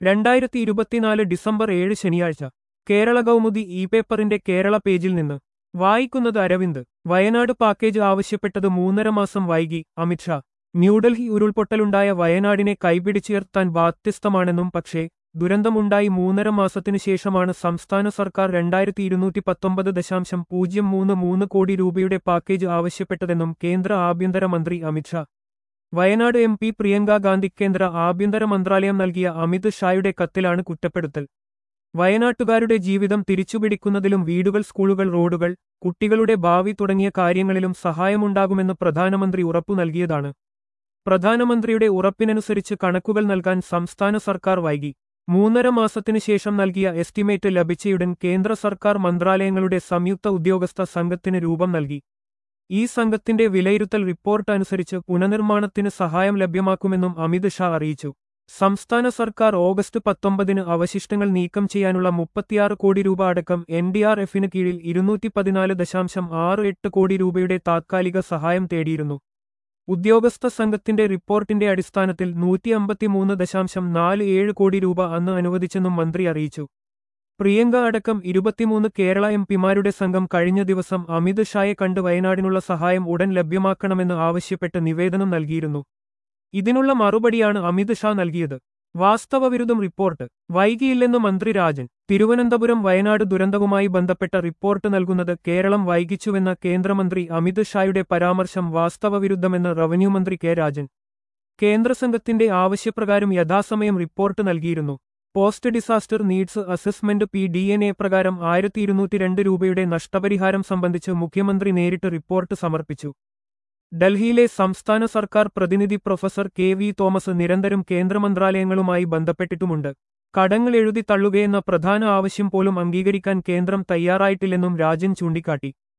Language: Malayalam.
രണ്ടായിരത്തി ഇരുപത്തിനാല് ഡിസംബർ ഏഴ് ശനിയാഴ്ച കേരള കൗമുദി ഇ പേപ്പറിന്റെ കേരള പേജിൽ നിന്ന് വായിക്കുന്നത് അരവിന്ദ് വയനാട് പാക്കേജ് ആവശ്യപ്പെട്ടത് മൂന്നര മാസം വൈകി അമിത്ഷാ ന്യൂഡൽഹി ഉരുൾപൊട്ടലുണ്ടായ വയനാടിനെ കൈപിടിച്ചുയർത്താൻ ബാധ്യസ്ഥമാണെന്നും പക്ഷേ ദുരന്തമുണ്ടായി മൂന്നര മാസത്തിനു ശേഷമാണ് സംസ്ഥാന സർക്കാർ രണ്ടായിരത്തി ഇരുന്നൂറ്റി പത്തൊമ്പത് ദശാംശം പൂജ്യം മൂന്ന് മൂന്ന് കോടി രൂപയുടെ പാക്കേജ് ആവശ്യപ്പെട്ടതെന്നും കേന്ദ്ര ആഭ്യന്തര മന്ത്രി അമിത്ഷാ വയനാട് എം പി പ്രിയങ്ക ഗാന്ധി കേന്ദ്ര ആഭ്യന്തര മന്ത്രാലയം നൽകിയ അമിത് ഷായുടെ കത്തിലാണ് കുറ്റപ്പെടുത്തൽ വയനാട്ടുകാരുടെ ജീവിതം തിരിച്ചുപിടിക്കുന്നതിലും വീടുകൾ സ്കൂളുകൾ റോഡുകൾ കുട്ടികളുടെ ഭാവി തുടങ്ങിയ കാര്യങ്ങളിലും സഹായമുണ്ടാകുമെന്ന് പ്രധാനമന്ത്രി ഉറപ്പു നൽകിയതാണ് പ്രധാനമന്ത്രിയുടെ ഉറപ്പിനനുസരിച്ച് കണക്കുകൾ നൽകാൻ സംസ്ഥാന സർക്കാർ വൈകി മൂന്നര മാസത്തിനു ശേഷം നൽകിയ എസ്റ്റിമേറ്റ് ലഭിച്ചയുടൻ കേന്ദ്ര സർക്കാർ മന്ത്രാലയങ്ങളുടെ സംയുക്ത ഉദ്യോഗസ്ഥ സംഘത്തിന് രൂപം നൽകി ഈ സംഘത്തിന്റെ വിലയിരുത്തൽ റിപ്പോർട്ട് അനുസരിച്ച് പുനർനിർമ്മാണത്തിന് സഹായം ലഭ്യമാക്കുമെന്നും അമിത് ഷാ അറിയിച്ചു സംസ്ഥാന സർക്കാർ ഓഗസ്റ്റ് പത്തൊമ്പതിന് അവശിഷ്ടങ്ങൾ നീക്കം ചെയ്യാനുള്ള മുപ്പത്തിയാറ് കോടി രൂപ അടക്കം എൻ ഡി ആർ എഫിന് കീഴിൽ ഇരുന്നൂറ്റി പതിനാല് ദശാംശം ആറ് എട്ട് കോടി രൂപയുടെ താത്കാലിക സഹായം തേടിയിരുന്നു ഉദ്യോഗസ്ഥ സംഘത്തിന്റെ റിപ്പോർട്ടിന്റെ അടിസ്ഥാനത്തിൽ നൂറ്റി അമ്പത്തിമൂന്ന് ദശാംശം നാല് ഏഴ് കോടി രൂപ അന്ന് അനുവദിച്ചെന്നും മന്ത്രി അറിയിച്ചു പ്രിയങ്ക അടക്കം ഇരുപത്തിമൂന്ന് കേരള എം പിമാരുടെ സംഘം കഴിഞ്ഞ ദിവസം അമിത് ഷായെ കണ്ട് വയനാടിനുള്ള സഹായം ഉടൻ ലഭ്യമാക്കണമെന്ന് ആവശ്യപ്പെട്ട് നിവേദനം നൽകിയിരുന്നു ഇതിനുള്ള മറുപടിയാണ് അമിത് ഷാ നൽകിയത് വാസ്തവവിരുദ്ധം റിപ്പോർട്ട് വൈകിയില്ലെന്ന് മന്ത്രി രാജൻ തിരുവനന്തപുരം വയനാട് ദുരന്തവുമായി ബന്ധപ്പെട്ട റിപ്പോർട്ട് നൽകുന്നത് കേരളം വൈകിച്ചുവെന്ന കേന്ദ്രമന്ത്രി അമിത് ഷായുടെ പരാമർശം വാസ്തവവിരുദ്ധമെന്ന് റവന്യൂ മന്ത്രി കെ രാജൻ കേന്ദ്രസംഘത്തിന്റെ ആവശ്യപ്രകാരം യഥാസമയം റിപ്പോർട്ട് നൽകിയിരുന്നു post disaster needs assessment P D N A പ്രകാരം ആയിരത്തി ഇരുന്നൂറ്റി രണ്ട് രൂപയുടെ നഷ്ടപരിഹാരം സംബന്ധിച്ച് മുഖ്യമന്ത്രി നേരിട്ട് റിപ്പോർട്ട് സമർപ്പിച്ചു ഡൽഹിയിലെ സംസ്ഥാന സർക്കാർ പ്രതിനിധി പ്രൊഫസർ കെ വി തോമസ് നിരന്തരം കേന്ദ്രമന്ത്രാലയങ്ങളുമായി ബന്ധപ്പെട്ടിട്ടുമുണ്ട് കടങ്ങൾ എഴുതി തള്ളുകയെന്ന പ്രധാന ആവശ്യം പോലും അംഗീകരിക്കാൻ കേന്ദ്രം തയ്യാറായിട്ടില്ലെന്നും രാജൻ ചൂണ്ടിക്കാട്ടി